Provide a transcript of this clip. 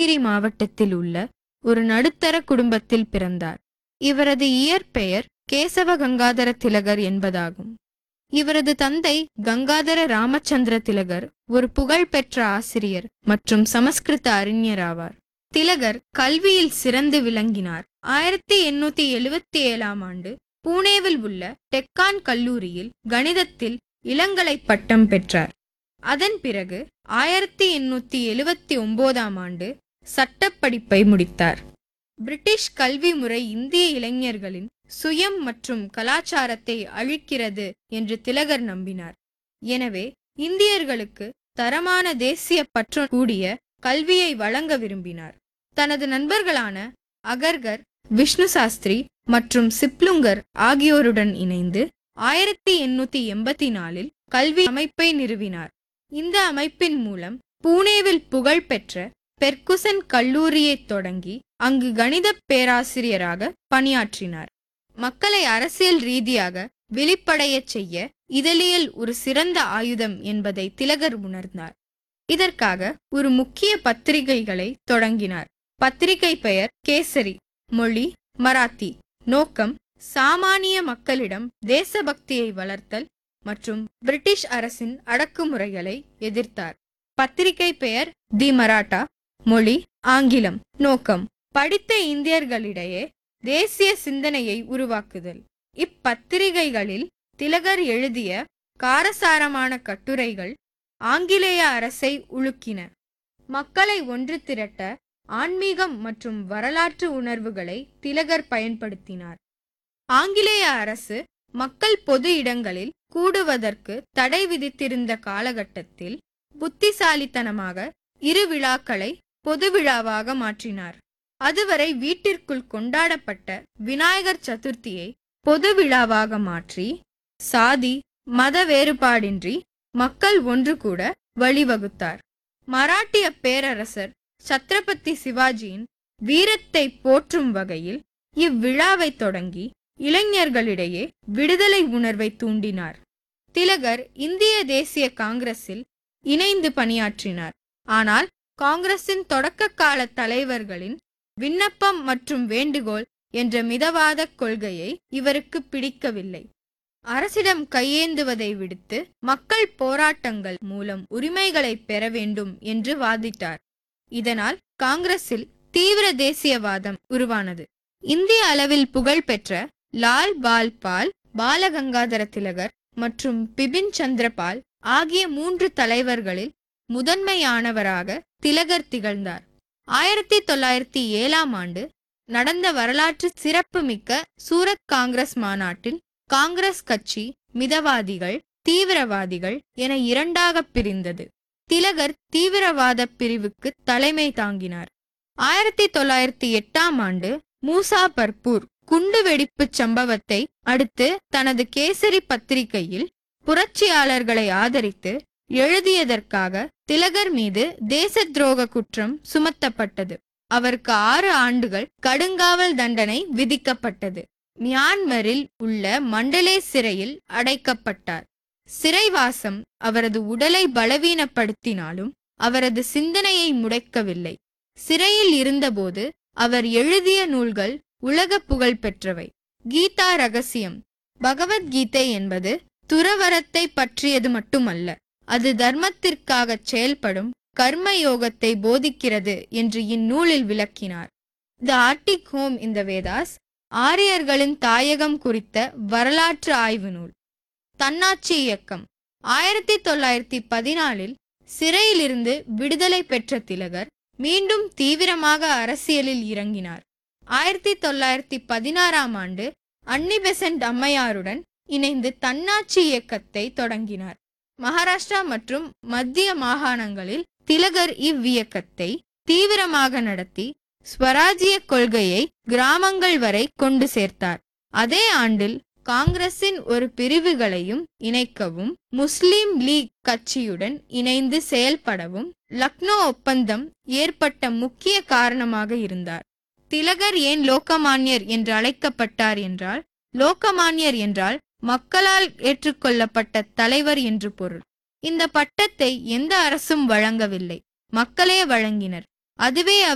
நீலகிரி மாவட்டத்தில் உள்ள ஒரு நடுத்தர குடும்பத்தில் பிறந்தார் இவரது இயற்பெயர் கேசவ கங்காதர திலகர் என்பதாகும் இவரது தந்தை கங்காதர ராமச்சந்திர திலகர் ஒரு புகழ்பெற்ற ஆசிரியர் மற்றும் சமஸ்கிருத அறிஞர் ஆவார் திலகர் கல்வியில் சிறந்து விளங்கினார் ஆயிரத்தி எண்ணூத்தி எழுவத்தி ஏழாம் ஆண்டு பூனேவில் உள்ள டெக்கான் கல்லூரியில் கணிதத்தில் இளங்கலை பட்டம் பெற்றார் அதன் பிறகு ஆயிரத்தி எண்ணூத்தி எழுவத்தி ஒன்பதாம் ஆண்டு சட்டப்படிப்பை முடித்தார் பிரிட்டிஷ் கல்வி முறை இந்திய இளைஞர்களின் சுயம் மற்றும் கலாச்சாரத்தை அழிக்கிறது என்று திலகர் நம்பினார் எனவே இந்தியர்களுக்கு தரமான தேசிய பற்று கூடிய கல்வியை வழங்க விரும்பினார் தனது நண்பர்களான அகர்கர் விஷ்ணு சாஸ்திரி மற்றும் சிப்லுங்கர் ஆகியோருடன் இணைந்து ஆயிரத்தி எண்ணூத்தி எண்பத்தி நாலில் கல்வி அமைப்பை நிறுவினார் இந்த அமைப்பின் மூலம் பூனேவில் புகழ்பெற்ற பெர்குசன் கல்லூரியை தொடங்கி அங்கு கணித பேராசிரியராக பணியாற்றினார் மக்களை அரசியல் ரீதியாக விழிப்படையச் செய்ய இதழியல் ஒரு சிறந்த ஆயுதம் என்பதை திலகர் உணர்ந்தார் இதற்காக ஒரு முக்கிய பத்திரிகைகளை தொடங்கினார் பத்திரிகை பெயர் கேசரி மொழி மராத்தி நோக்கம் சாமானிய மக்களிடம் தேசபக்தியை வளர்த்தல் மற்றும் பிரிட்டிஷ் அரசின் அடக்குமுறைகளை எதிர்த்தார் பத்திரிகை பெயர் தி மராட்டா மொழி ஆங்கிலம் நோக்கம் படித்த இந்தியர்களிடையே தேசிய சிந்தனையை உருவாக்குதல் இப்பத்திரிகைகளில் திலகர் எழுதிய காரசாரமான கட்டுரைகள் ஆங்கிலேய அரசை உலுக்கின மக்களை ஒன்று திரட்ட ஆன்மீகம் மற்றும் வரலாற்று உணர்வுகளை திலகர் பயன்படுத்தினார் ஆங்கிலேய அரசு மக்கள் பொது இடங்களில் கூடுவதற்கு தடை விதித்திருந்த காலகட்டத்தில் புத்திசாலித்தனமாக இரு விழாக்களை பொது விழாவாக மாற்றினார் அதுவரை வீட்டிற்குள் கொண்டாடப்பட்ட விநாயகர் சதுர்த்தியை பொது விழாவாக மாற்றி சாதி மத வேறுபாடின்றி மக்கள் ஒன்று கூட வழிவகுத்தார் மராட்டிய பேரரசர் சத்ரபதி சிவாஜியின் வீரத்தை போற்றும் வகையில் இவ்விழாவை தொடங்கி இளைஞர்களிடையே விடுதலை உணர்வை தூண்டினார் திலகர் இந்திய தேசிய காங்கிரஸில் இணைந்து பணியாற்றினார் ஆனால் காங்கிரசின் தொடக்க கால தலைவர்களின் விண்ணப்பம் மற்றும் வேண்டுகோள் என்ற மிதவாத கொள்கையை இவருக்கு பிடிக்கவில்லை அரசிடம் கையேந்துவதை விடுத்து மக்கள் போராட்டங்கள் மூலம் உரிமைகளை பெற வேண்டும் என்று வாதிட்டார் இதனால் காங்கிரஸில் தீவிர தேசியவாதம் உருவானது இந்திய அளவில் புகழ்பெற்ற லால் பால் பால் பாலகங்காதர திலகர் மற்றும் பிபின் சந்திரபால் ஆகிய மூன்று தலைவர்களில் முதன்மையானவராக திலகர் திகழ்ந்தார் ஆயிரத்தி தொள்ளாயிரத்தி ஏழாம் ஆண்டு நடந்த வரலாற்று சிறப்புமிக்க சூரத் காங்கிரஸ் மாநாட்டில் காங்கிரஸ் கட்சி மிதவாதிகள் தீவிரவாதிகள் என இரண்டாக பிரிந்தது திலகர் தீவிரவாத பிரிவுக்கு தலைமை தாங்கினார் ஆயிரத்தி தொள்ளாயிரத்தி எட்டாம் ஆண்டு மூசா பர்பூர் குண்டு வெடிப்புச் சம்பவத்தை அடுத்து தனது கேசரி பத்திரிகையில் புரட்சியாளர்களை ஆதரித்து எழுதியதற்காக திலகர் மீது தேச துரோக குற்றம் சுமத்தப்பட்டது அவருக்கு ஆறு ஆண்டுகள் கடுங்காவல் தண்டனை விதிக்கப்பட்டது மியான்மரில் உள்ள மண்டலே சிறையில் அடைக்கப்பட்டார் சிறைவாசம் அவரது உடலை பலவீனப்படுத்தினாலும் அவரது சிந்தனையை முடைக்கவில்லை சிறையில் இருந்தபோது அவர் எழுதிய நூல்கள் உலக புகழ் பெற்றவை கீதா ரகசியம் பகவத்கீதை என்பது துறவரத்தை பற்றியது மட்டுமல்ல அது தர்மத்திற்காக செயல்படும் கர்ம யோகத்தை போதிக்கிறது என்று இந்நூலில் விளக்கினார் த ஆர்டிக் ஹோம் இந்த வேதாஸ் ஆரியர்களின் தாயகம் குறித்த வரலாற்று ஆய்வு நூல் தன்னாட்சி இயக்கம் ஆயிரத்தி தொள்ளாயிரத்தி பதினாலில் சிறையிலிருந்து விடுதலை பெற்ற திலகர் மீண்டும் தீவிரமாக அரசியலில் இறங்கினார் ஆயிரத்தி தொள்ளாயிரத்தி பதினாறாம் ஆண்டு அன்னி பெசன்ட் அம்மையாருடன் இணைந்து தன்னாட்சி இயக்கத்தை தொடங்கினார் மகாராஷ்டிரா மற்றும் மத்திய மாகாணங்களில் திலகர் இவ்வியக்கத்தை தீவிரமாக நடத்தி ஸ்வராஜ்ய கொள்கையை கிராமங்கள் வரை கொண்டு சேர்த்தார் அதே ஆண்டில் காங்கிரசின் ஒரு பிரிவுகளையும் இணைக்கவும் முஸ்லிம் லீக் கட்சியுடன் இணைந்து செயல்படவும் லக்னோ ஒப்பந்தம் ஏற்பட்ட முக்கிய காரணமாக இருந்தார் திலகர் ஏன் லோகமான்யர் என்று அழைக்கப்பட்டார் என்றால் லோகமான்யர் என்றால் மக்களால் ஏற்றுக்கொள்ளப்பட்ட தலைவர் என்று பொருள் இந்த பட்டத்தை எந்த அரசும் வழங்கவில்லை மக்களே வழங்கினர் அதுவே